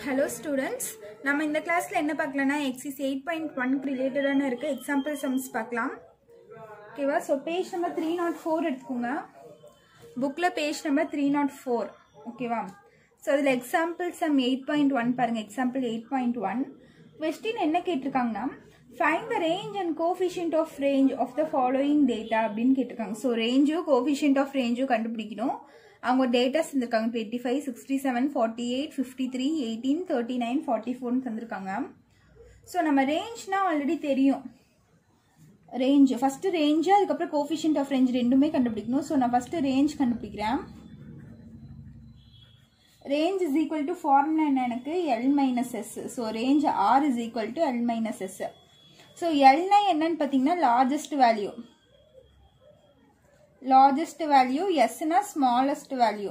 Hello students நம்ம இந்த கிளாஸில் என்ன பார்க்கலாம்னா எக்ஸிஸ் எயிட் பாயிண்ட் ஒன்க்கு ரிலேட்டடான இருக்க எக்ஸாம்பிள் சம்ஸ் பார்க்கலாம் ஓகேவா so page number three dot four எடுத்துக்கோங்க புக்கில் page number three dot four ஓகேவா ஸோ அதில் example sum eight point one பாருங்கள் example eight point one question என்ன கேட்டிருக்காங்கன்னா find the range and coefficient of range of the following data அப்படின்னு கேட்டிருக்காங்க so ரேஞ்சும் கோஃபிஷியன்ட் ஆஃப் ரேஞ்சும் கண்டுபிடிக்கணும் அவங்க டேட்டாஸ் தந்திருக்காங்க twenty five sixty seven forty eight fifty three eighteen thirty nine forty ஃபோர்னு தந்திருக்காங்க ஸோ நம்ம ரேஞ்ச்னா ஆல்ரெடி தெரியும் ரேஞ்ச் ஃபஸ்ட்டு ரேஞ்சு அதுக்கப்புறம் கோஃபிஷியன்ட் ஆஃப் ரேஞ்ச் ரெண்டுமே கண்டுபிடிக்கணும் ஸோ நான் ஃபஸ்ட்டு ரேஞ்ச் கண்டுபிடிக்கிறேன் range is equal to formula என்ன எனக்கு L minus S so range R is equal to L minus S so எல்னா என்னன்னு பார்த்தீங்கன்னா லார்ஜஸ்ட் வேல்யூ லார்ஜஸ்ட் வேல்யூ எஸ்னா smallest value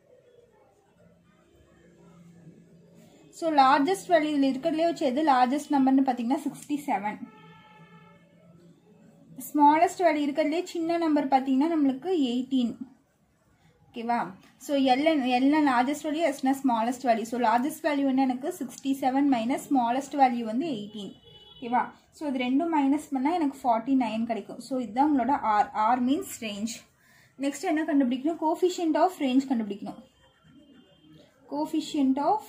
so largest value இதில் இருக்கிறதுலே வச்சு எது லார்ஜஸ்ட் நம்பர்னு பார்த்தீங்கன்னா சிக்ஸ்டி செவன் ஸ்மாலஸ்ட் வேல்யூ இருக்கிறதுலே சின்ன நம்பர் பார்த்தீங்கன்னா நம்மளுக்கு எயிட்டீன் ஓகேவா ஸோ எல்என் எல்லாம் லார்ஜஸ்ட் வேல்யூ எஸ்னா smallest value so largest value வந்து எனக்கு sixty seven minus smallest value வந்து எயிட்டீன் ஓகேவா ஸோ இது ரெண்டும் மைனஸ் பண்ணால் எனக்கு ஃபார்ட்டி நைன் கிடைக்கும் ஸோ இதுதான் உங்களோட R R means range next என்ன கண்டுபிடிக்கணும் கோஃபிஷியன்ட் ஆஃப் ரேஞ்ச் கண்டுபிடிக்கணும் coefficient of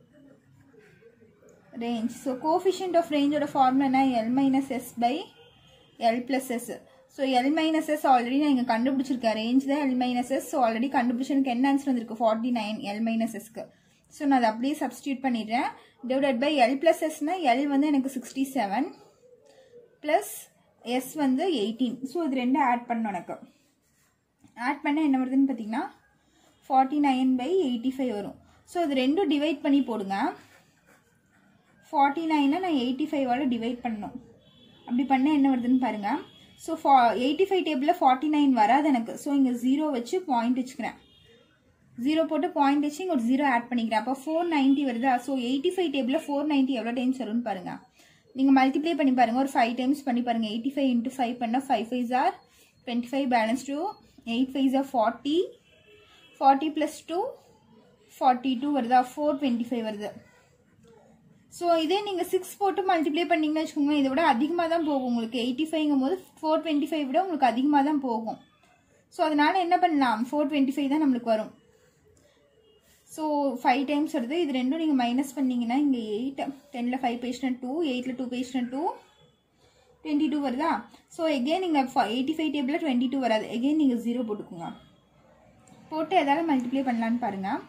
range so coefficient of ரேஞ்சோட ஃபார்முலா என்ன L minus S by L plus S so L minus S already நான் இங்கே கண்டுபிடிச்சிருக்கேன் ரேஞ்ச் தான் L minus S so already கண்டுபிடிச்சனுக்கு என்ன ஆன்சர் வந்திருக்கு ஃபார்ட்டி நைன் எல் மைனஸ் எஸ்க்கு ஸோ நான் அதை அப்படியே சப்ஸ்டியூட் பண்ணிடுறேன் டிவைடட் பை எல் பிளஸ் எஸ்னா எல் வந்து எனக்கு சிக்ஸ்டி செவன் ப்ளஸ் எஸ் வந்து எயிட்டீன் ஸோ இது ரெண்டும் ஆட் பண்ணணும் எனக்கு ஆட் பண்ண என்ன வருதுன்னு பார்த்தீங்கன்னா forty nine by eighty five வரும் ஸோ இது ரெண்டும் டிவைட் பண்ணி போடுங்க ஃபார்ட்டி நைனை நான் எயிட்டி ஃபைவால் டிவைட் பண்ணணும் அப்படி பண்ணால் என்ன வருதுன்னு பாருங்கள் ஸோ ஃபா எயிட்டி ஃபைவ் டேபிளில் ஃபார்ட்டி நைன் வராது எனக்கு ஸோ இங்கே ஜீரோ வச்சு பாயிண்ட் வச்சுக்கிறேன் ஜீரோ போட்டு பாயிண்ட் வச்சு இங்கே ஒரு ஜீரோ ஆட் பண்ணிக்கிறேன் அப்போ ஃபோர் நைன்ட்டி வருதா ஸோ எயிட்டி ஃபைவ் டேபிளில் ஃபோர் நைன்ட்டி எவ்வளோ டைம்ஸ் வரும்னு பாருங்கள் நீங்கள் மல்டிப்ளை பண்ணி பாருங்கள் ஒரு ஃபைவ் டைம்ஸ் பண்ணி பாருங்கள் எயிட்டி ஃபைவ் இன்ட்டு ஃபைவ் பண்ணால் five five are twenty five balance two eight five are forty forty plus two forty two வருதா ஃபோர் டுவெண்ட்டி ஃபைவ் வருது ஸோ இதே நீங்கள் சிக்ஸ் போட்டு மல்டிப்ளை பண்ணிங்கன்னு வச்சுக்கோங்க இதை விட அதிகமாக தான் போகும் உங்களுக்கு எயிட்டி ஃபைவ்ங்கும் போது ஃபோர் டுவெண்ட்டி ஃபைவ் விட உங்களுக்கு அதிகமாக தான் போகும் ஸோ அதனால் என்ன பண்ணலாம் ஃபோர் டுவெண்ட்டி ஃபைவ் தான் நம்மளுக்கு வரும் ஸோ ஃபைவ் டைம்ஸ் வருது இது ரெண்டும் நீங்கள் மைனஸ் பண்ணிங்கன்னா இங்கே எயிட் டெனில் ஃபைவ் பேஜ்னா டூ எயிட்டில் டூ பேஜ்னா டூ டுவெண்ட்டி டூ வருதா ஸோ எகெயின் நீங்கள் எயிட்டி ஃபைவ் டேபிளில் டுவெண்ட்டி டூ வராது எகெயின் நீங்கள் ஜீரோ போட்டுக்கோங்க போட்டு எதாவது மல்டிப்ளை பண்ணலான்னு பாருங்கள்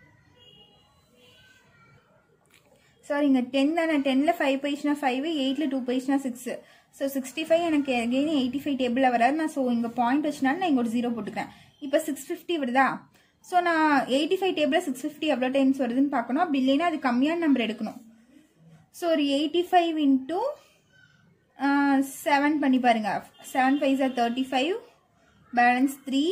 சாரி இங்கே டென் தானே டெனில் ஃபைவ் பைஸ்னா ஃபைவ் எயிட்டில் டூ பைஸ்னா சிக்ஸு ஸோ சிக்ஸ்டி ஃபைவ் எனக்கு எகெயின் எயிட்டி ஃபைவ் டேபிளில் வராது நான் ஸோ இங்கே பாயிண்ட் வச்சுனாலும் நான் இங்கே ஒரு ஜீரோ போட்டுக்கிறேன் இப்போ சிக்ஸ் ஃபிஃப்டி வருதா ஸோ நான் எயிட்டி ஃபைவ் டேபிளில் சிக்ஸ் ஃபிஃப்டி எவ்வளோ டைம்ஸ் வருதுன்னு பார்க்கணும் அப்படி இல்லைன்னா அது கம்மியான நம்பர் எடுக்கணும் ஸோ ஒரு எயிட்டி ஃபைவ் இன்ட்டு செவன் பண்ணி பாருங்கள் seven five are thirty five balance three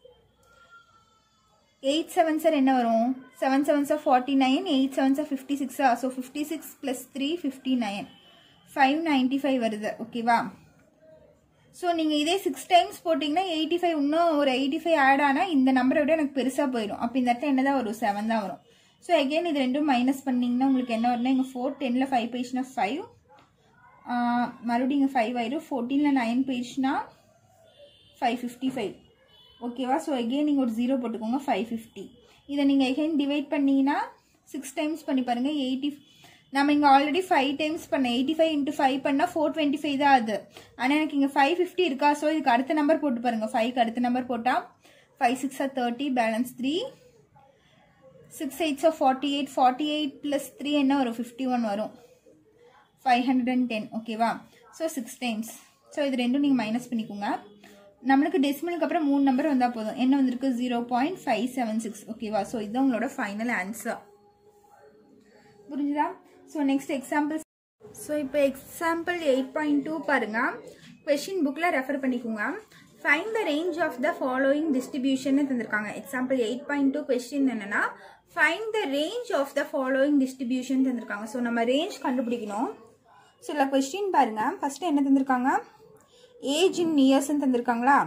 eight seven சார் என்ன வரும் செவன் செவன் சார் forty nine eight seven sir fifty சிக்ஸா so fifty six plus three fifty nine five ninety five வருது ஓகேவா so நீங்கள் இதே சிக்ஸ் டைம்ஸ் போட்டிங்கன்னா எயிட்டி ஃபைவ் இன்னும் ஒரு எயிட்டி ஃபைவ் ஆட் ஆனால் இந்த நம்பரை விட எனக்கு பெருசாக போயிடும் அப்போ இந்த இடத்துல என்ன தான் வரும் செவன் தான் வரும் ஸோ எகெயின் இது ரெண்டும் மைனஸ் பண்ணிங்கன்னா உங்களுக்கு என்ன வரும்னா இங்கே ஃபோர் டெனில் ஃபைவ் பேஜ்னா ஃபைவ் மறுபடியும் இங்கே ஃபைவ் ஆயிடும் ஃபோர்டீனில் நைன் பேஜ்னா ஃபைவ் ஃபிஃப்டி ஃபைவ் ஓகேவா ஸோ எகெயின் நீங்கள் ஒரு ஜீரோ போட்டுக்கோங்க ஃபைவ் ஃபிஃப்டி இதை நீங்கள் எகெயின் டிவைட் பண்ணிங்கன்னா சிக்ஸ் டைம்ஸ் பண்ணி பாருங்கள் எயிட்டி நம்ம இங்கே ஆல்ரெடி ஃபைவ் டைம்ஸ் பண்ண எயிட்டி ஃபைவ் இன்ட்டு ஃபைவ் பண்ணால் ஃபோர் டுவெண்ட்டி ஃபைவ் தான் அது ஆனால் எனக்கு இங்கே ஃபைவ் ஃபிஃப்டி இருக்கா ஸோ இதுக்கு அடுத்த நம்பர் போட்டு பாருங்கள் ஃபைவ்க்கு அடுத்த நம்பர் போட்டால் five six are thirty balance three six eights are forty eight forty eight plus three என்ன வரும் ஃபிஃப்டி ஒன் வரும் ஃபைவ் ஹண்ட்ரட் அண்ட் டென் ஓகேவா ஸோ சிக்ஸ் டைம்ஸ் ஸோ இது ரெண்டும் நீங்கள் மைனஸ் பண்ணிக்கோங்க நம்மளுக்கு டெசிமலுக்கு அப்புறம் மூணு நம்பர் வந்தால் போதும் என்ன வந்திருக்கு zero point five seven six ஓகேவா ஸோ இதுதான் உங்களோட ஃபைனல் ஆன்சர் புரிஞ்சுதா ஸோ நெக்ஸ்ட் எக்ஸாம்பிள் ஸோ இப்போ எக்ஸாம்பிள் எயிட் பாயிண்ட் டூ பாருங்க கொஷின் புக்கில் ரெஃபர் பண்ணிக்கோங்க find the range of the following distribution தந்திருக்காங்க example eight point two question என்னன்னா find the range of the following distribution தந்திருக்காங்க so நம்ம range கண்டுபிடிக்கணும் so இல்லை கொஸ்டின் பாருங்க ஃபஸ்ட்டு என்ன தந்திருக்காங்க ஏஜ் இன் இயர்ஸ்ன்னு தந்திருக்காங்களா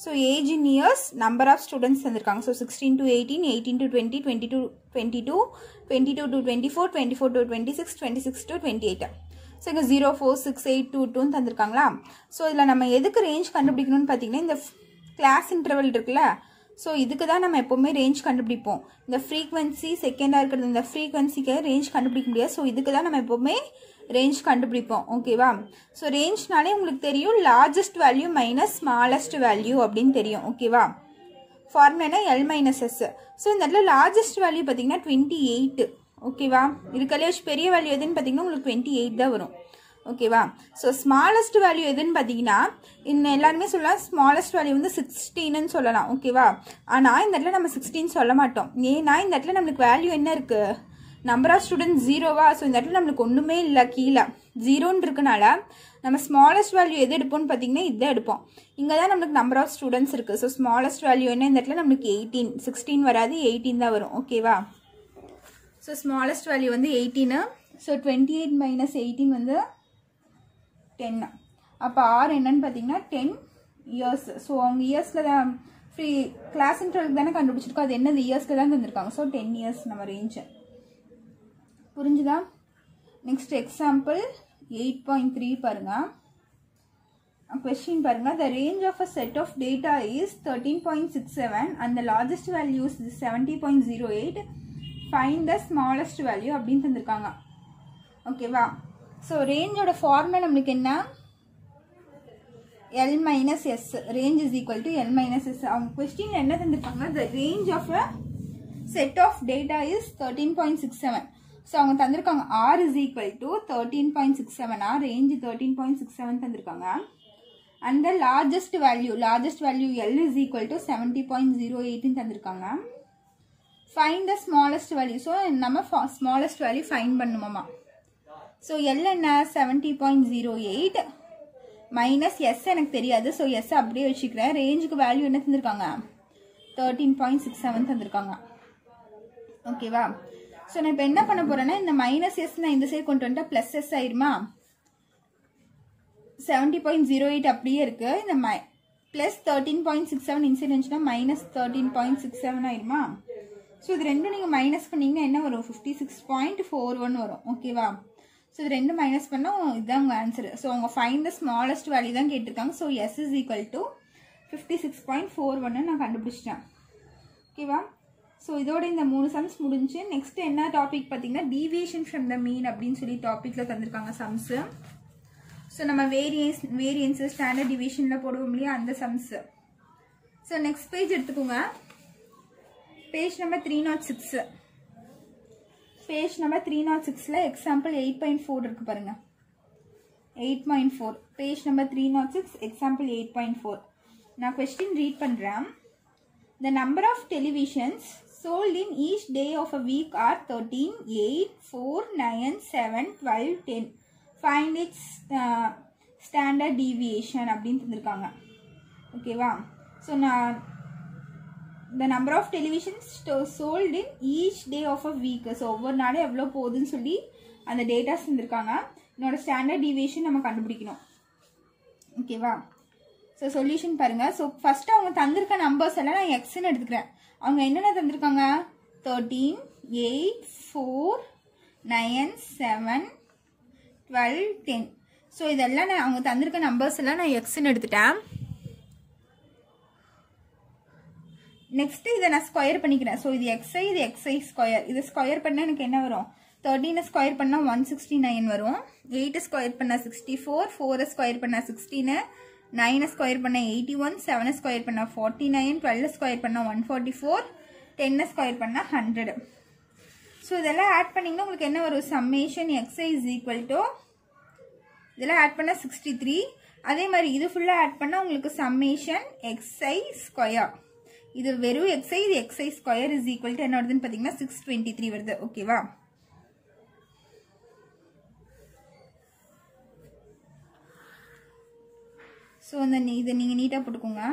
so age in years number of students தந்திருக்காங்க so sixteen to eighteen eighteen to twenty twenty two twenty two twenty two to twenty four twenty four to twenty six twenty six to twenty eight so இங்கே zero four six eight two டூன்னு தந்திருக்காங்களா so இதில் நம்ம எதுக்கு range கண்டுபிடிக்கணும்னு பார்த்தீங்கன்னா இந்த class interval இருக்குல்ல so இதுக்கு தான் நம்ம எப்போவுமே ரேஞ்ச் கண்டுபிடிப்போம் இந்த ஃப்ரீக்வன்சி செகண்டாக இருக்கிறது இந்த ஃப்ரீக்வன்சிக்கு ரேஞ்ச் கண்டுபிடிக்க முடியாது ஸோ இதுக்கு தான் நம்ம எப்போவுமே ரேஞ்ச் கண்டுபிடிப்போம் ஓகேவா ஸோ ரேஞ்ச்னாலே உங்களுக்கு தெரியும் largest value minus smallest value அப்படின்னு தெரியும் ஓகேவா ஃபார்முலானா எல் மைனஸ் எஸ் ஸோ இந்த இடத்துல லார்ஜஸ்ட் வேல்யூ பார்த்தீங்கன்னா டுவெண்ட்டி எயிட் ஓகேவா இருக்கலே பெரிய வேல்யூ எதுன்னு பார்த்தீங்கன்னா உங்களுக்கு டுவெண்ட்டி எயிட் தான் வரும் ஓகேவா ஸோ ஸ்மாலஸ்ட் வேல்யூ எதுன்னு பார்த்தீங்கன்னா இன்னும் எல்லாருமே சொல்லலாம் ஸ்மாலஸ்ட் வேல்யூ வந்து சிக்ஸ்டீன்னு சொல்லலாம் ஓகேவா ஆனால் இந்த இடத்துல நம்ம சிக்ஸ்டீன் சொல்ல மாட்டோம் ஏன்னா இந்த இடத்துல நம்மளுக்கு வேல்யூ என்ன இருக்குது நம்பர் ஆஃப் ஸ்டூடெண்ட் ஜீரோவா ஸோ இந்த இடத்துல நம்மளுக்கு ஒன்றுமே இல்லை கீழே ஜீரோன்னு இருக்கனால நம்ம ஸ்மாலஸ்ட் வேல்யூ எது எடுப்போம்னு பார்த்தீங்கன்னா இதான் எடுப்போம் இங்கே தான் நம்மளுக்கு நம்பர் ஆஃப் ஸ்டூடெண்ட்ஸ் இருக்குது ஸோ ஸ்மாலஸ்ட் வேல்யூ என்ன இந்த இடத்துல நம்மளுக்கு எயிட்டீன் சிக்ஸ்டீன் வராது எயிட்டீன் தான் வரும் ஓகேவா ஸோ ஸ்மாலஸ்ட் வேல்யூ வந்து eighteen so twenty eight minus eighteen வந்து டென்னு அப்போ ஆர் என்னன்னு பார்த்தீங்கன்னா டென் இயர்ஸ் ஸோ அவங்க இயர்ஸில் தான் ஃப்ரீ கிளாஸ் இன்டர்வல் தானே கண்டுபிடிச்சிருக்கோம் அது என்னது இயர்ஸ்க்கு தான் தந்திருக்காங்க ஸோ டென் இயர்ஸ் நம்ம ரேஞ்சு புரிஞ்சுதா next example eight point three பாருங்க கொஸ்டின் பாருங்க the range of a set of data is thirteen point six seven and the largest values seventy point zero eight find the smallest value அப்படின்னு தந்திருக்காங்க ஓகேவா so ரேஞ்சோட formula நம்மளுக்கு என்ன L minus S range is equal to L minus S அவங்க question என்ன தந்திருக்காங்க the range of a set of data is thirteen point six seven so அவங்க தந்திருக்காங்க R is equal to thirteen point six seven R range thirteen point six seven தந்திருக்காங்க and the largest value largest value L is equal to seventy point zero எயிட்னு தந்திருக்காங்க find the smallest value so நம்ம smallest value find பண்ணுமாமா so L என்ன seventy point zero eight minus S எனக்கு தெரியாது so S அப்படியே வச்சுக்கிறேன் ரேஞ்சுக்கு வேல்யூ என்ன தந்திருக்காங்க தேர்ட்டீன் பாயிண்ட் சிக்ஸ் செவன் தந்திருக்காங்க ஓகேவா ஸோ நான் இப்போ என்ன பண்ண போறேன்னா இந்த மைனஸ் எஸ் நான் இந்த சைடு கொண்டு வந்துட்டா ப்ளஸ் எஸ் ஆயிருமா செவன்ட்டி பாயிண்ட் ஜீரோ எயிட் அப்படியே இருக்கு இந்த மை plus thirteen point six seven inside இருந்துச்சுன்னா minus thirteen point six seven ஆயிருமா ஸோ இது ரெண்டும் நீங்கள் மைனஸ் பண்ணீங்கன்னா என்ன வரும் fifty six point four one வரும் ஓகேவா ஸோ இது ரெண்டும் மைனஸ் பண்ணால் இதுதான் உங்கள் ஆன்சர் ஸோ அவங்க ஃபைன் த ஸ்மாலஸ்ட் வேல்யூ தான் கேட்டிருக்காங்க so S is equal to fifty six point four one நான் கண்டுபிடிச்சிட்டேன் ஓகேவா ஸோ இதோட இந்த மூணு சம்ஸ் முடிஞ்சு நெக்ஸ்ட் என்ன டாபிக் பார்த்தீங்கன்னா டீவியேஷன் ஃப்ரம் த மீன் அப்படின்னு சொல்லி டாப்பிக்கில் தந்திருக்காங்க சம்ஸு ஸோ நம்ம வேரியன்ஸ் வேரியன்ஸு ஸ்டாண்டர்ட் டிவிஷனில் போடுவோம் இல்லையா அந்த சம்ஸு ஸோ நெக்ஸ்ட் பேஜ் எடுத்துக்கோங்க page number three nought six page number three nought சிக்ஸில் எக்ஸாம்பிள் எயிட் பாயிண்ட் ஃபோர் இருக்குது பாருங்கள் eight point four page number three nought six example eight point four நான் question read பண்ணுறேன் the number of televisions sold in each day of a week are 13, 8, 4, 9, 7, 12, 10. Find its uh, standard deviation அப்படின்னு தந்திருக்காங்க ஓகேவா so நான் the number of televisions sold in each day of a week so ஒவ்வொரு நாளும் எவ்வளோ போகுதுன்னு சொல்லி அந்த டேட்டாஸ் தந்திருக்காங்க என்னோட ஸ்டாண்டர்ட் டிவியேஷன் நம்ம கண்டுபிடிக்கணும் ஓகேவா ஸோ சொல்யூஷன் பாருங்க ஸோ ஃபர்ஸ்ட் அவங்க தந்திருக்க நம்பர்ஸ் எல்லாம் நான் எக்ஸ்ன்னு எடுத்துக்கிறேன் அவங்க என்னென்ன தந்திருக்காங்க thirteen eight four nine seven twelve ten so இதெல்லாம் நான் அவங்க தந்திருக்க நம்பர்ஸ் எல்லாம் நான் எக்ஸ்ன்னு எடுத்துட்டேன் நெக்ஸ்ட் இதை நான் ஸ்கொயர் பண்ணிக்கிறேன் ஸோ இது எக்ஸ்ஐ இது எக்ஸ்ஐ ஸ்கொயர் இது ஸ்கொயர் பண்ணால் எனக்கு என்ன வரும் தேர்ட்டீனை ஸ்கொயர் பண்ணால் ஒன் சிக்ஸ்டி நைன் வரும் எயிட்டை ஸ்கொயர் பண்ணால் சிக்ஸ்டி ஃபோர் ஃபோரை ஸ்கொயர் பண்ணால் சிக்ஸ்டீனு நைனை ஸ்கொயர் பண்ணால் எயிட்டி ஒன் செவனை ஸ்கொயர் பண்ணால் ஃபார்ட்டி நைன் டுவெல்லை ஸ்கொயர் பண்ணால் ஒன் ஃபார்ட்டி ஃபோர் டென்னை ஸ்கொயர் பண்ணால் ஹண்ட்ரட் ஸோ இதெல்லாம் ஆட் பண்ணிங்கன்னா உங்களுக்கு என்ன வரும் summation X I is equal to இதெல்லாம் ஆட் பண்ணால் சிக்ஸ்டி த்ரீ அதே மாதிரி இது ஃபுல்லாக ஆட் பண்ணால் உங்களுக்கு சம்மேஷன் எக்ஸ்ஐ ஸ்கொயர் இது வெறும் எக்ஸ்ஐ இது X I square is equal to என்ன வருதுன்னு பார்த்தீங்கன்னா சிக்ஸ் டுவெண்ட்டி த்ரீ வருது ஓகேவா ஸோ அந்த இதை நீங்கள் நீட்டாக போட்டுக்கோங்க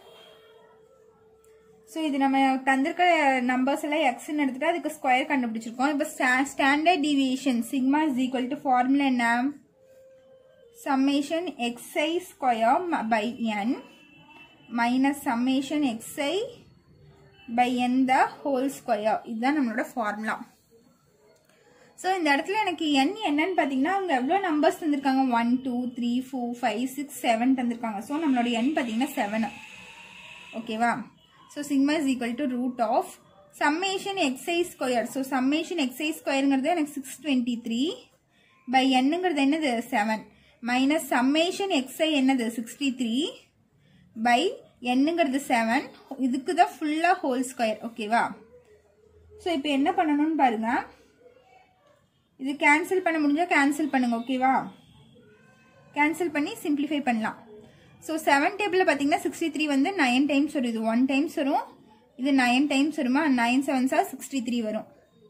ஸோ இது நம்ம தந்திருக்க நம்பர்ஸ் எல்லாம் எக்ஸ்ன்னு எடுத்துட்டு அதுக்கு ஸ்கொயர் கண்டுபிடிச்சிருக்கோம் இப்போ standard deviation sigma is equal to formula என்ன summation X I square by N minus summation X I by N the whole square இதுதான் நம்மளோட ஃபார்முலா ஸோ இந்த இடத்துல எனக்கு என் என்னன்னு பார்த்தீங்கன்னா அவங்க எவ்வளோ நம்பர்ஸ் தந்திருக்காங்க one two three four five six seven தந்திருக்காங்க ஸோ நம்மளோட என் பார்த்தீங்கன்னா செவனு ஓகேவா so sigma is equal to root of summation எக்ஸை ஸ்கொயர் ஸோ சம்மேஷன் எக்ஸை ஸ்கொயருங்கிறது எனக்கு சிக்ஸ் டுவெண்ட்டி த்ரீ பை என்னங்கிறது என்னது செவன் மைனஸ் சம்மேஷன் எக்ஸை என்னது சிக்ஸ்டி த்ரீ பை என்னங்கிறது செவன் இதுக்கு தான் ஃபுல்லாக ஹோல் ஸ்கொயர் ஓகேவா ஸோ இப்போ என்ன பண்ணணும்னு பாருங்க இது கேன்சல் பண்ண முடிஞ்சால் கேன்சல் பண்ணுங்க ஓகேவா கேன்சல் பண்ணி சிம்பிளிஃபை பண்ணலாம் ஸோ செவன் டேபிளில் பார்த்தீங்கன்னா சிக்ஸ்டி த்ரீ வந்து நைன் டைம்ஸ் வரும் இது ஒன் டைம்ஸ் வரும் இது நைன் டைம்ஸ் வருமா நைன் செவன்ஸா சிக்ஸ்டி த்ரீ வரும்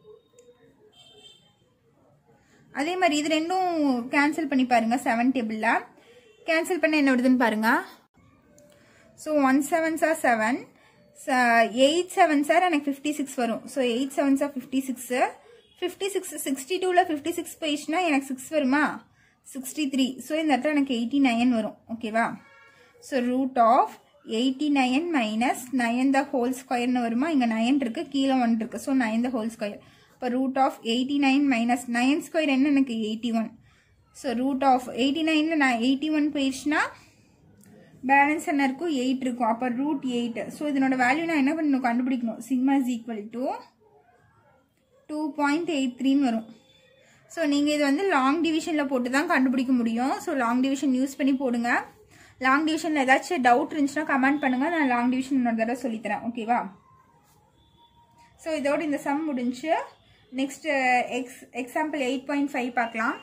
அதே மாதிரி இது ரெண்டும் கேன்சல் பண்ணி பாருங்க செவன் டேபிளில் கேன்சல் பண்ண என்ன வருதுன்னு பாருங்க so one seven sir seven eight seven sir எனக்கு ஃபிஃப்டி சிக்ஸ் வரும் so eight seven sir fifty six fifty six sixty டூவில் ஃபிஃப்டி சிக்ஸ் போயிடுச்சுன்னா எனக்கு சிக்ஸ் வருமா சிக்ஸ்டி த்ரீ ஸோ இந்த இடத்துல எனக்கு எயிட்டி நைன் வரும் ஓகேவா so root of eighty nine minus nine the whole ஸ்கொயர்னு வருமா இங்கே நயன் இருக்குது கீழே ஒன் இருக்குது so nine the whole square இப்போ root of eighty nine minus nine square என்ன எனக்கு eighty one so root of eighty நைனில் நான் எயிட்டி ஒன் போயிடுச்சுன்னா பேலன்ஸ் என்ன இருக்கும் எயிட் இருக்கும் அப்போ ரூட் எயிட் ஸோ இதனோட வேல்யூ நான் என்ன பண்ணணும் கண்டுபிடிக்கணும் sigma is equal to two point eight த்ரீன்னு வரும் ஸோ நீங்கள் இது வந்து லாங் டிவிஷனில் போட்டு தான் கண்டுபிடிக்க முடியும் ஸோ லாங் டிவிஷன் யூஸ் பண்ணி போடுங்க லாங் டிவிஷனில் ஏதாச்சும் டவுட் இருந்துச்சுன்னா கமெண்ட் பண்ணுங்கள் நான் லாங் டிவிஷன் இன்னொரு தடவை சொல்லித்தரேன் ஓகேவா ஸோ இதோட இந்த சம் முடிஞ்சு next X example eight point five பார்க்கலாம்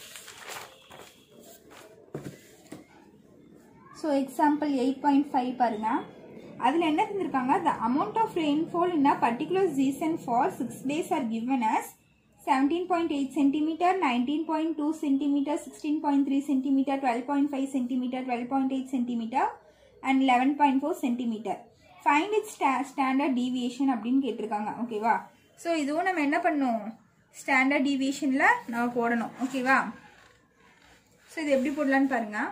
so example eight point five பாருங்க அதில் என்ன தந்திருக்காங்க the amount of rainfall in a particular season for six days are given as seventeen point eight centimetre nineteen point two centimetre sixteen point three centimetre twelve point five centimetre twelve point eight centimetre and eleven point four centimetre find it ஸ்டா standard deviation அப்படின்னு கேட்டிருக்காங்க ஓகேவா so இதுவும் நம்ம என்ன பண்ணணும் standard டீவியேஷனில் நம்ம போடணும் ஓகேவா ஸோ இது எப்படி போடலான்னு பாருங்கள்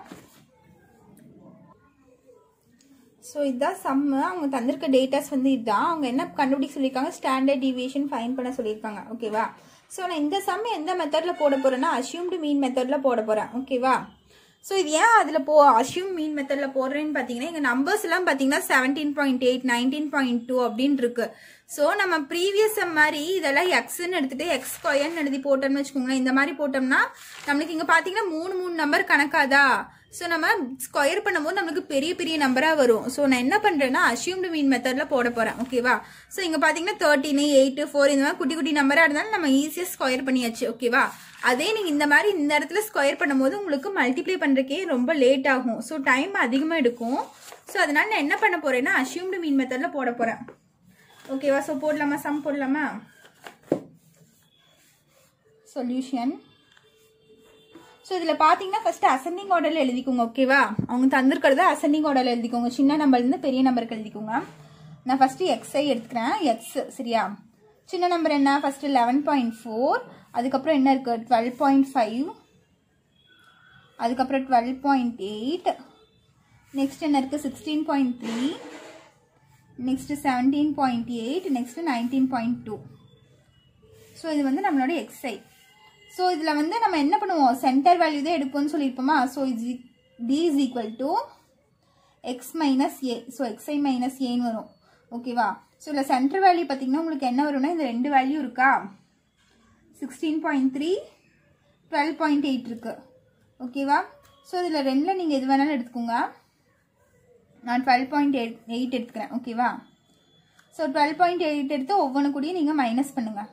ஸோ இதுதான் சம்மு அவங்க தந்திருக்க டேட்டாஸ் வந்து இதுதான் அவங்க என்ன கண்டுபிடிக்க சொல்லியிருக்காங்க ஸ்டாண்டர்ட் டிவியேஷன் ஃபைன் பண்ண சொல்லியிருக்காங்க ஓகேவா ஸோ நான் இந்த சம் எந்த மெத்தடில் போட போகிறேன்னா அஷ்யூம்டு மீன் மெத்தடில் போட போகிறேன் ஓகேவா ஸோ இது ஏன் அதில் போ அஷ்யூம் மீன் மெத்தடில் போடுறேன்னு பார்த்தீங்கன்னா எங்கள் நம்பர்ஸ் எல்லாம் பார்த்தீங்கன்னா seventeen point eight nineteen point two அப்படின்னு இருக்கு ஸோ நம்ம ப்ரீவியஸ் மாதிரி இதெல்லாம் எக்ஸ்ன்னு எடுத்துட்டு எக்ஸ் ஸ்கொயர்னு எழுதி போட்டோம்னு வச்சுக்கோங்களேன் இந்த மாதிரி போட்டோம்னா நம்மளுக்கு இங்கே பார்த்தீங்கன்னா மூணு மூணு நம்பர் கணக்காதா ஸோ நம்ம ஸ்கொயர் பண்ணும்போது நம்மளுக்கு பெரிய பெரிய நம்பராக வரும் ஸோ நான் என்ன பண்ணுறேன்னா அஷ்யூம்டு மீன் மெத்தடில் போட போகிறேன் ஓகேவா ஸோ இங்கே பார்த்தீங்கன்னா தேர்ட்டின் எயிட்டு ஃபோர் இந்த மாதிரி குட்டி குட்டி நம்பராக இருந்தாலும் நம்ம ஈஸியாக ஸ்கொயர் பண்ணியாச்சு ஓகேவா அதே நீங்கள் இந்த மாதிரி இந்த இடத்துல ஸ்கொயர் பண்ணும்போது உங்களுக்கு மல்டிப்ளை பண்ணுறக்கே ரொம்ப லேட் ஆகும் ஸோ டைம் அதிகமாக எடுக்கும் ஸோ அதனால நான் என்ன பண்ண போகிறேன்னா அஷ்யூம்டு மீன் மெத்தடில் போட போகிறேன் ஓகேவா ஸோ போடலாமா சம் போடலாமா சொல்யூஷன் ஸோ இதில் பார்த்தீங்கன்னா ஃபஸ்ட்டு அசெண்டிங் ஆர்டரில் எழுதிக்கோங்க ஓகேவா அவங்க தந்திருக்கிறத அசெண்டிங் ஆர்டரில் எழுதிக்கோங்க சின்ன நம்பர்லேருந்து பெரிய நம்பருக்கு எழுதிக்கோங்க நான் ஃபஸ்ட்டு எக்ஸை எடுத்துக்கிறேன் எக்ஸ் சரியா சின்ன நம்பர் என்ன ஃபஸ்ட்டு லெவன் பாயிண்ட் ஃபோர் அதுக்கப்புறம் என்ன இருக்குது டுவெல் பாயிண்ட் ஃபைவ் அதுக்கப்புறம் டுவெல் பாயிண்ட் எயிட் நெக்ஸ்ட் என்ன இருக்குது sixteen point three next seventeen point eight next nineteen point two so இது வந்து நம்மளோட எக்ஸை ஸோ இதில் வந்து நம்ம என்ன பண்ணுவோம் சென்டர் வேல்யூ தான் எடுப்போம்னு சொல்லியிருப்போமா ஸோ இது D is equal to X minus A so X I minus ஏன்னு வரும் ஓகேவா ஸோ இதில் சென்டர் வேல்யூ பார்த்தீங்கன்னா உங்களுக்கு என்ன வரும்னா இந்த ரெண்டு வேல்யூ இருக்கா sixteen point three twelve point eight இருக்கு ஓகேவா ஸோ இதில் ரெண்டில் நீங்கள் எது வேணாலும் எடுத்துக்கோங்க நான் டுவெல் பாயிண்ட் எயிட் எயிட் எடுத்துக்கிறேன் ஓகேவா ஸோ டுவெல் பாயிண்ட் எயிட் எடுத்து ஒவ்வொன்று கூடயும் நீங்கள் மைனஸ் பண்ணுங்கள்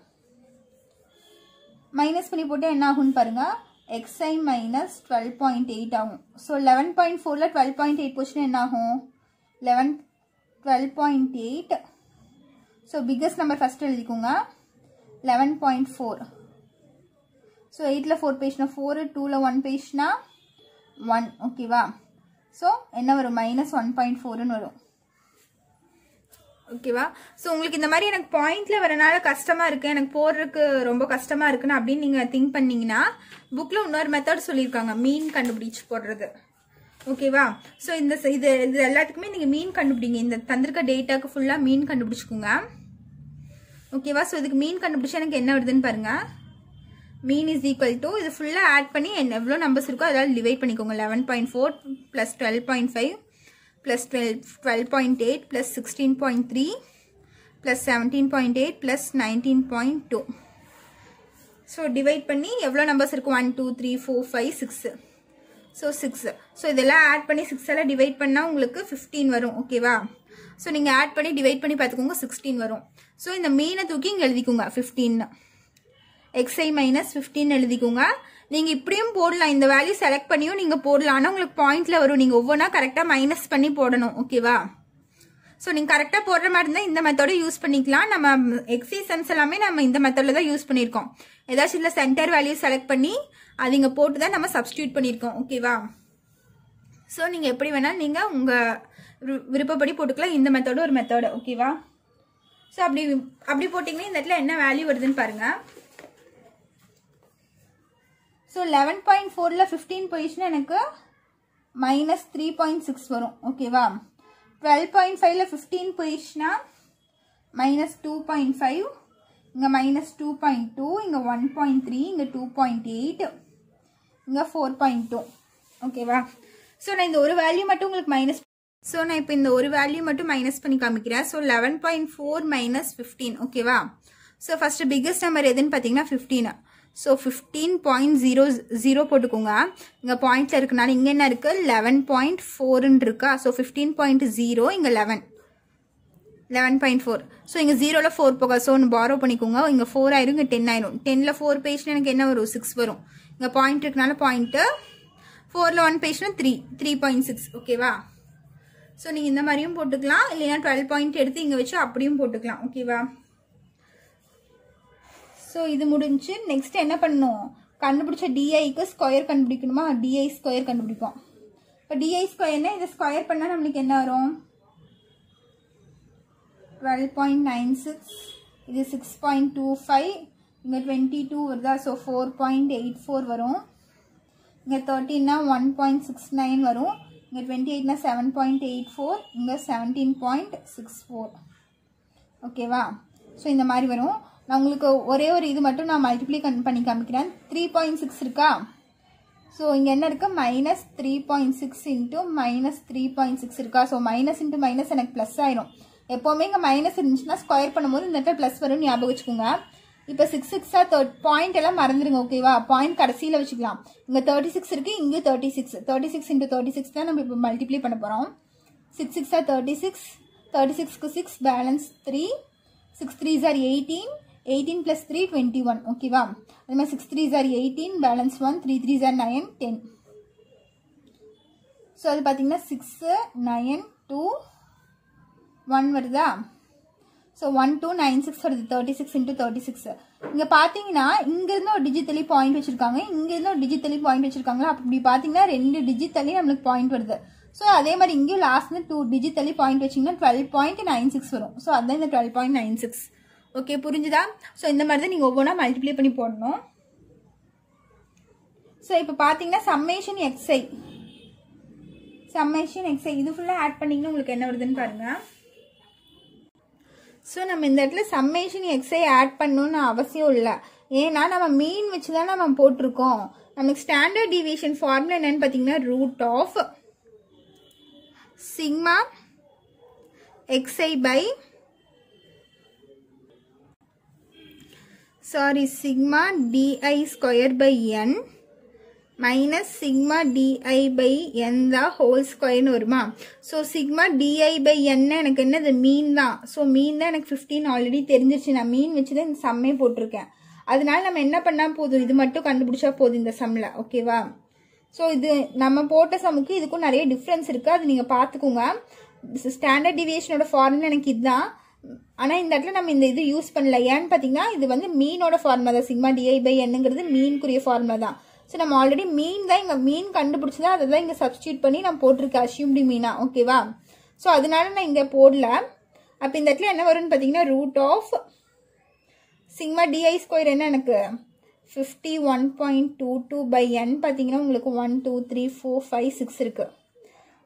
மைனஸ் பண்ணி போட்டு என்ன ஆகும்னு பாருங்க X I minus twelve point eight ஆகும் ஸோ லெவன் பாயிண்ட் ஃபோரில் டுவெல் பாயிண்ட் எயிட் போச்சுன்னா என்ன ஆகும் eleven twelve point eight so biggest number first எழுதிக்கோங்க லெவன் பாயிண்ட் ஃபோர் ஸோ எயிட்டில் ஃபோர் பேஜ்னா ஃபோரு டூவில் ஒன் பேஜ்னா ஒன் ஓகேவா ஸோ என்ன வரும் மைனஸ் ஒன் பாயிண்ட் ஃபோருன்னு வரும் ஓகேவா ஸோ உங்களுக்கு இந்த மாதிரி எனக்கு பாயிண்ட்ல வரனால கஷ்டமா இருக்கு எனக்கு போடுறதுக்கு ரொம்ப கஷ்டமா இருக்குன்னு அப்படின்னு நீங்க திங்க் பண்ணீங்கன்னா புக்ல இன்னொரு மெத்தட் சொல்லியிருக்காங்க மீன் கண்டுபிடிச்சு போடுறது ஓகேவா ஸோ இந்த ச- இது இது எல்லாத்துக்குமே நீங்கள் மீன் கண்டுபிடிங்க இந்த தந்திருக்க டேட்டாக்கு ஃபுல்லாக மீன் கண்டுபிடிச்சிக்கோங்க ஓகேவா ஸோ இதுக்கு மீன் கண்டுபிடிச்சா எனக்கு என்ன வருதுன்னு பாருங்க மீன் இஸ் ஈக்குவல் டு இது ஃபுல்லாக ஆட் பண்ணி என்ன எவ்வளோ நம்பர்ஸ் இருக்கோ அதெல்லாம் டிவைட் பண்ணிக்கோங்க eleven point four plus twelve point five plus twelve twelve point eight plus sixteen point three plus seventeen point eight plus nineteen point two so divide பண்ணி எவ்வளோ நம்பர்ஸ் இருக்கும் one two three four five six so six so இதெல்லாம் add பண்ணி six எல்லாம் divide பண்ணால் உங்களுக்கு fifteen வரும் ஓகேவா ஸோ நீங்கள் ஆட் பண்ணி டிவைட் பண்ணி பார்த்துக்கோங்க சிக்ஸ்டீன் வரும் ஸோ இந்த மீனை தூக்கி இங்கே எழுதிக்கோங்க ஃபிஃப்டீன்னு எக்ஸ்ஐ மைனஸ் ஃபிஃப்டின் எழுதிக்கோங்க நீங்கள் இப்படியும் போடலாம் இந்த வேல்யூ செலக்ட் பண்ணியும் நீங்கள் போடலாம் ஆனால் உங்களுக்கு பாயிண்ட்ல வரும் நீங்கள் ஒவ்வொன்றா கரெக்டாக மைனஸ் பண்ணி போடணும் ஓகேவா ஸோ நீங்கள் கரெக்டாக போடுற மாதிரி இருந்தால் இந்த மெத்தடை யூஸ் பண்ணிக்கலாம் நம்ம எக்ஸிசன்ஸ் எல்லாமே நம்ம இந்த மெத்தடில் தான் யூஸ் பண்ணியிருக்கோம் ஏதாச்சும் இல்லை சென்டர் வேல்யூ செலக்ட் பண்ணி அது இங்கே போட்டு தான் நம்ம சப்ஸ்டியூட் பண்ணியிருக்கோம் ஓகேவா ஸோ நீங்கள் எப்படி வேணாலும் நீங்கள் உங்கள் விருப்பப்படி போட்டுக்கலாம் இந்த மெத்தடும் ஒரு மெத்தடு ஓகேவா ஸோ அப்படி அப்படி போட்டிங்கன்னா இந்த இடத்துல என்ன வேல்யூ வருதுன்னு பாருங்கள் ஸோ லெவன் பாயிண்ட் ஃபோரில் ஃபிஃப்டீன் போயிடுச்சுன்னா எனக்கு மைனஸ் த்ரீ பாயிண்ட் சிக்ஸ் வரும் ஓகேவா டுவெல் பாயிண்ட் ஃபைவ்ல ஃபிஃப்டீன் போயிடுச்சுன்னா மைனஸ் டூ பாயிண்ட் ஃபைவ் இங்கே மைனஸ் டூ பாயிண்ட் டூ இங்கே ஒன் பாயிண்ட் த்ரீ இங்கே டூ பாயிண்ட் எயிட் இங்கே ஃபோர் பாயிண்ட் டூ ஓகேவா ஸோ நான் இந்த ஒரு வேல்யூ மட்டும் உங்களுக்கு மைனஸ் ஸோ நான் இப்போ இந்த ஒரு வேல்யூ மட்டும் மைனஸ் பண்ணி காமிக்கிறேன் so eleven point four minus fifteen ஓகேவா ஸோ ஃபஸ்ட்டு பிக்கஸ்ட் நம்பர் எதுன்னு பார்த்தீங்கன்னா fifteen so fifteen point zero zero போட்டுக்கோங்க இங்கே பாயிண்ட்ஸில் இருக்குனால இங்கே என்ன இருக்குது லெவன் பாயிண்ட் ஃபோருன்னு இருக்கா ஸோ ஃபிஃப்டீன் பாயிண்ட் ஜீரோ இங்கே eleven eleven point four so இங்கே ஜீரோவில் ஃபோர் போக ஸோ ஒன்று பாரோ பண்ணிக்கோங்க இங்கே ஃபோர் ஆயிரும் இங்கே டென் ஆயிரும் டென்னில் ஃபோர் பேஜ்னா எனக்கு என்ன வரும் சிக்ஸ் வரும் இங்கே பாயிண்ட் இருக்கனால பாயிண்ட்டு ஃபோரில் ஒன் பேஜ்னா த்ரீ த்ரீ பாயிண்ட் சிக்ஸ் ஓகேவா ஸோ நீங்கள் இந்த மாதிரியும் போட்டுக்கலாம் இல்லைன்னா டுவெல் பாயிண்ட் எடுத்து இங்கே வச்சு அப்படியும் போட்டுக்கலாம் ஓகேவா ஸோ இது முடிஞ்சு நெக்ஸ்ட் என்ன பண்ணணும் கண்டுபிடிச்ச டிஐக்கு ஸ்கொயர் கண்டுபிடிக்கணுமா டிஐ ஸ்கொயர் கண்டுபிடிப்போம் இப்போ டிஐ ஸ்கொயர்னா இதை ஸ்கொயர் பண்ணால் நம்மளுக்கு என்ன வரும் டுவெல் பாயிண்ட் நைன் சிக்ஸ் இது சிக்ஸ் பாயிண்ட் டூ ஃபைவ் இங்கே டுவெண்ட்டி டூ வருதா so four point eight four வரும் இங்கே தேர்ட்டின்னா ஒன் பாயிண்ட் சிக்ஸ் நைன் வரும் இங்கே டுவெண்ட்டி எயிட்னா செவன் பாயிண்ட் எயிட் ஃபோர் இங்கே செவன்டீன் பாயிண்ட் சிக்ஸ் ஃபோர் ஓகேவா ஸோ இந்த மாதிரி வரும் நான் உங்களுக்கு ஒரே ஒரு இது மட்டும் நான் மல்டிப்ளை கன் பண்ணி காமிக்கிறேன் த்ரீ பாயிண்ட் சிக்ஸ் இருக்கா ஸோ இங்கே என்ன இருக்கு minus three point six into minus three point six இருக்கா ஸோ மைனஸ் இன்ட்டு மைனஸ் எனக்கு ப்ளஸ் ஆயிரும் எப்போவுமே இங்கே மைனஸ் இருந்துச்சுன்னா ஸ்கொயர் பண்ணும்போது இந்த இடத்துல ப்ளஸ் வரும் ஞாபகம் வச்சுக்கோங்க இப்போ சிக்ஸ் சிக்ஸாக தேர்ட் பாயிண்ட் எல்லாம் மறந்துடுங்க ஓகேவா பாயிண்ட் கடைசியில் வச்சுக்கலாம் இங்கே தேர்ட்டி சிக்ஸ் இருக்கு இங்கே thirty six thirty six into thirty six தான் நம்ம இப்போ மல்டிப்ளை பண்ண போகிறோம் சிக்ஸ் சிக்ஸாக தேர்ட்டி சிக்ஸ் தேர்ட்டி சிக்ஸ்க்கு six balance three six three ஜார் eighteen eighteen plus three twenty one ஓகேவா அது மாதிரி சிக்ஸ் த்ரீ ஜார் eighteen balance one three three ஜார் நயன் டென் ஸோ அது பார்த்தீங்கன்னா சிக்ஸு நயன் டூ ஒன் வருதா so one two nine six வருது thirty six into thirty six இங்கே பார்த்தீங்கன்னா இங்கேருந்து ஒரு டிஜிட்டலி பாயிண்ட் வச்சுருக்காங்க இங்கேருந்து ஒரு டிஜிட்டலி பாயிண்ட் வச்சுருக்காங்களா அப்படி பார்த்தீங்கன்னா ரெண்டு டிஜிட்டலி நம்மளுக்கு பாயிண்ட் வருது ஸோ அதே மாதிரி இங்கேயும் லாஸ்ட்ல டூ டிஜிட்டலி பாயிண்ட் வச்சிங்கன்னா டுவெல் பாயிண்ட் நைன் சிக்ஸ் வரும் ஸோ அதுதான் இந்த twelve point nine six okay புரிஞ்சுதா ஸோ இந்த மாதிரி தான் நீங்கள் ஒவ்வொன்றா மல்டிப்ளை பண்ணி போடணும் ஸோ இப்போ பார்த்தீங்கன்னா சம்மேஷன் எக்ஸ்ஐ சம்மேஷன் எக்ஸ்ஐ இது ஃபுல்லாக ஆட் பண்ணிங்கன்னா உங்களுக்கு என்ன வருதுன்னு பாருங்கள் ஸோ நம்ம இந்த இடத்துல சம்மேஷன் எக்ஸை ஆட் பண்ணணும்னு அவசியம் இல்லை ஏன்னா நம்ம மீன் வச்சு தான் நம்ம போட்டிருக்கோம் நமக்கு ஸ்டாண்டர்ட் டிவியேஷன் ஃபார்முலா என்னன்னு பார்த்தீங்கன்னா root of sigma xi by sorry sigma di square by N minus sigma di by n தான் ஹோல் ஸ்கொயர்னு வருமா ஸோ சிக்மா டிஐ பை என்ன எனக்கு என்னது மீன் தான் ஸோ மீன் தான் எனக்கு ஃபிஃப்டீன் ஆல்ரெடி தெரிஞ்சிருச்சு நான் மீன் வச்சு தான் இந்த சம்மே போட்டிருக்கேன் அதனால நம்ம என்ன பண்ணால் போதும் இது மட்டும் கண்டுபிடிச்சா போதும் இந்த சம்மில் ஓகேவா ஸோ இது நம்ம போட்ட சம்முக்கு இதுக்கும் நிறைய டிஃப்ரென்ஸ் இருக்குது அது நீங்கள் பார்த்துக்கோங்க ஸ்டாண்டர்ட் டிவியேஷனோட ஃபார்முலா எனக்கு இதுதான் ஆனால் இந்த இடத்துல நம்ம இந்த இது யூஸ் பண்ணல ஏன்னு பார்த்தீங்கன்னா இது வந்து மீனோட ஃபார்முலா தான் சிக்மா டிஐ பை என்னங்கிறது மீனுக்குரிய ஃபார்முலா தான் ஸோ நம்ம ஆல்ரெடி மீன் தான் இங்கே மீன் கண்டுபிடிச்சதா அதை தான் இங்கே சப்ஸ்டியூட் பண்ணி நான் போட்டிருக்கேன் அஷ்யூம்டி மீனா ஓகேவா ஸோ அதனால நான் இங்கே போடல அப்போ இந்த இடத்துல என்ன வரும்னு பார்த்தீங்கன்னா root of sigma di square என்ன எனக்கு fifty one point two two by n பார்த்தீங்கன்னா உங்களுக்கு one two three four five six இருக்குது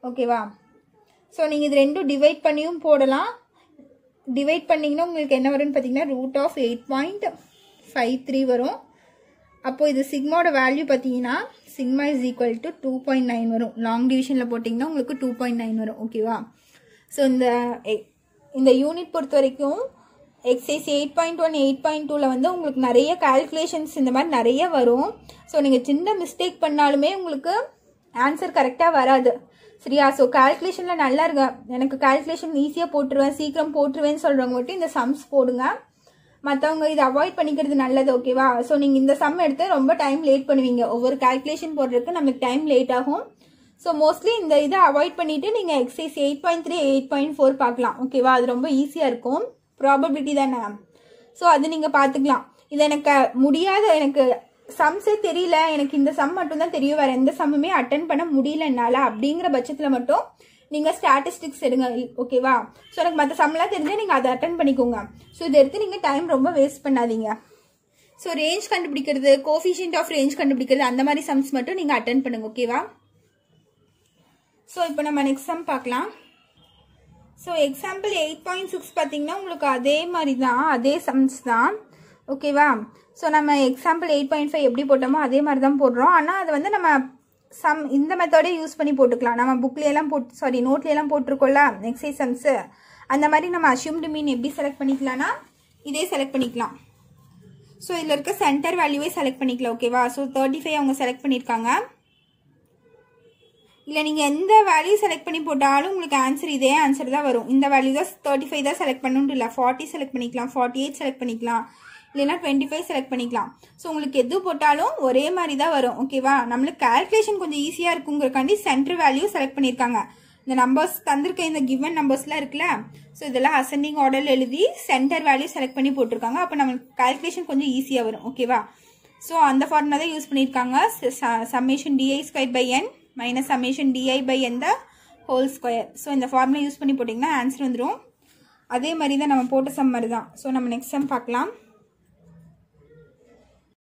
ஓகேவா ஸோ நீங்கள் இது ரெண்டும் டிவைட் பண்ணியும் போடலாம் டிவைட் பண்ணிங்கன்னா உங்களுக்கு என்ன வரும்னு பார்த்தீங்கன்னா root of eight point five three வரும் அப்போது இது சிக்மாவோட வேல்யூ பார்த்தீங்கன்னா sigma is equal to two point nine வரும் லாங் டிவிஷனில் போட்டிங்கன்னா உங்களுக்கு டூ பாயிண்ட் நைன் வரும் ஓகேவா ஸோ இந்த எ- இந்த யூனிட் பொறுத்த வரைக்கும் exercise eight point one eight point டூவில் வந்து உங்களுக்கு நிறைய கால்குலேஷன்ஸ் இந்த மாதிரி நிறைய வரும் ஸோ நீங்கள் சின்ன மிஸ்டேக் பண்ணாலுமே உங்களுக்கு ஆன்சர் கரெக்டாக வராது சரியா ஸோ கால்குலேஷனில் நல்லா இருங்க எனக்கு கால்குலேஷன் ஈஸியாக போட்டுருவேன் சீக்கிரம் போட்டுருவேன்னு சொல்கிறவங்க மட்டும் இந்த சம்ஸ் போடுங்க மற்றவங்க இதை அவாய்ட் பண்ணிக்கிறது நல்லது ஓகேவா ஸோ நீங்கள் இந்த சம் எடுத்து ரொம்ப டைம் லேட் பண்ணுவீங்க ஒவ்வொரு கால்குலேஷன் போடுறதுக்கு நமக்கு டைம் லேட் ஆகும் ஸோ மோஸ்ட்லி இந்த இதை அவாய்ட் பண்ணிட்டு நீங்கள் exercise eight point three eight point four பார்க்கலாம் ஓகேவா அது ரொம்ப ஈஸியாக இருக்கும் ப்ராபபிலிட்டி தானே ஸோ அது நீங்கள் பார்த்துக்கலாம் இது எனக்கு முடியாத எனக்கு சம்ஸே தெரியல எனக்கு இந்த சம் மட்டும் தான் தெரியும் வேற எந்த சம்முமே அட்டன் பண்ண முடியல என்னால அப்படிங்கிற பட்சத்தில் மட்டும் நீங்கள் ஸ்டாட்டிஸ்டிக்ஸ் எடுங்க ஓகேவா ஸோ எனக்கு மற்ற சம்லாம் தெரிஞ்சா நீங்கள் அதை அட்டன் பண்ணிக்கோங்க ஸோ இதை எடுத்து நீங்கள் டைம் ரொம்ப வேஸ்ட் பண்ணாதீங்க ஸோ ரேஞ்ச் கண்டுபிடிக்கிறது கோஃபிஷியன்ட் ஆஃப் ரேஞ்ச் கண்டுபிடிக்கிறது அந்த மாதிரி சம்ஸ் மட்டும் நீங்கள் அட்டன் பண்ணுங்க ஓகேவா ஸோ இப்போ நம்ம நெக்ஸ்ட் சம் பார்க்கலாம் so example eight point six பார்த்தீங்கன்னா உங்களுக்கு அதே மாதிரி தான் அதே சம்ஸ் தான் ஓகேவா ஸோ நம்ம எக்ஸாம்பிள் எயிட் பாயிண்ட் ஃபைவ் எப்படி போட்டோமோ அதே மாதிரி தான் போடுறோம் ஆனால் அது வந்து நம்ம சம் இந்த மெத்தடே யூஸ் பண்ணி போட்டுக்கலாம் நம்ம புக்லேயெல்லாம் போட்டு சாரி நோட்லேயெல்லாம் போட்டிருக்கோம்ல எக்ஸைஸ் சம்ஸு அந்த மாதிரி நம்ம அஷ்யூம்டு மீன் எப்படி செலக்ட் பண்ணிக்கலாம்னா இதே செலக்ட் பண்ணிக்கலாம் ஸோ இதில் இருக்க சென்டர் வேல்யூவே செலக்ட் பண்ணிக்கலாம் ஓகேவா ஸோ தேர்ட்டி ஃபைவ் அவங்க செலக்ட் பண்ணியிருக்காங்க இல்லை நீங்கள் எந்த வேல்யூ செலக்ட் பண்ணி போட்டாலும் உங்களுக்கு ஆன்சர் இதே ஆன்சர் தான் வரும் இந்த வேல்யூ தான் தேர்ட்டி ஃபைவ் தான் செலக்ட் பண்ணணும் இல்லை ஃபார்ட்டி செலக்ட் பண்ணிக்கலாம் ஃபார்ட்டி எயிட் செலக்ட் பண்ணிக்கலாம் இல்லைன்னா டுவெண்ட்டி ஃபைவ் செலக்ட் பண்ணிக்கலாம் ஸோ உங்களுக்கு எது போட்டாலும் ஒரே மாதிரி தான் வரும் ஓகேவா நம்மளுக்கு கால்குலேஷன் கொஞ்சம் ஈஸியாக இருக்குங்கிறக்காண்டி சென்டர் வேல்யூ செலக்ட் பண்ணியிருக்காங்க இந்த நம்பர்ஸ் தந்திருக்க இந்த கிவன் நம்பர்ஸ்லாம் இருக்குல்ல ஸோ இதெல்லாம் அசெண்டிங் ஆர்டரில் எழுதி சென்டர் வேல்யூ செலக்ட் பண்ணி போட்டிருக்காங்க அப்போ நம்மளுக்கு கால்குலேஷன் கொஞ்சம் ஈஸியாக வரும் ஓகேவா ஸோ அந்த ஃபார்முலா தான் யூஸ் பண்ணியிருக்காங்க summation di square by N minus summation di by N the whole square so இந்த ஃபார்முலா யூஸ் பண்ணி போட்டிங்கன்னா ஆன்சர் வந்துடும் அதே மாதிரி தான் நம்ம போட்ட சம் மாதிரி தான் ஸோ நம்ம நெக்ஸ்ட் சம் பார்க்கலாம்